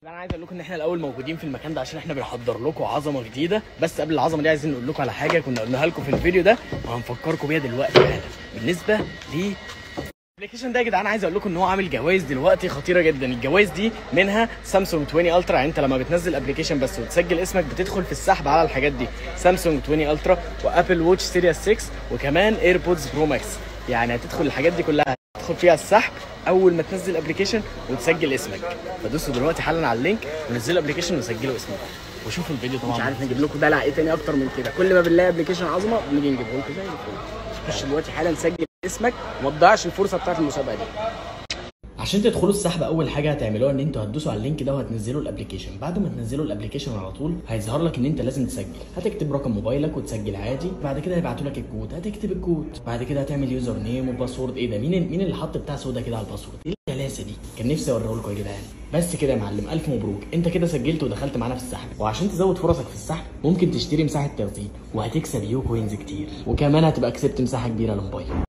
انا عايز اقول لكم ان احنا الاول موجودين في المكان ده عشان احنا بنحضر لكم عظمه جديده بس قبل العظمه دي عايزين نقول لكم على حاجه كنا قلناها لكم في الفيديو ده وهنفكركم بيها دلوقتي حالا بالنسبه ل الابلكيشن ده يا جدعان عايز اقول لكم ان هو عامل جوائز دلوقتي خطيره جدا الجوائز دي منها سامسونج 20 الترا يعني انت لما بتنزل ابلكيشن بس وتسجل اسمك بتدخل في السحب على الحاجات دي سامسونج 20 الترا وابل واتش سيريس 6 وكمان ايربودز برو ماكس يعني هتدخل الحاجات دي كلها تدخل فيها السحب اول ما تنزل ابلكيشن وتسجل اسمك فدوسوا دلوقتي حالا على اللينك ونزلوا ابلكيشن وسجلوا اسمك وشوفوا الفيديو طبعا مش عارف نجيب لكم دلع ايه تاني اكتر من كده كل ما بنلاقي ابلكيشن عظمه بنيجي نجيبه لكم زي الفل خش دلوقتي حالا سجل اسمك وما تضيعش الفرصه بتاعت المسابقه دي عشان تدخلوا السحب اول حاجه هتعملوها ان انتوا هتدوسوا على اللينك ده وهتنزلوا الابلكيشن بعد ما تنزلوا الابلكيشن على طول هيظهر لك ان انت لازم تسجل هتكتب رقم موبايلك وتسجل عادي بعد كده هيبعتوا لك الكود هتكتب الكود بعد كده هتعمل يوزر نيم وباسورد ايه ده مين مين اللي حط بتاع سودا كده على الباسورد ايه الجلاسه دي كان نفسي اوريه لكم يا جدعان بس كده يا معلم الف مبروك انت كده سجلت ودخلت معانا في السحب وعشان تزود فرصك في السحب ممكن تشتري مساحه تخزين وهتكسب يو كوينز كتير وكمان هتبقى كسبت مساحه كبيره للموبايل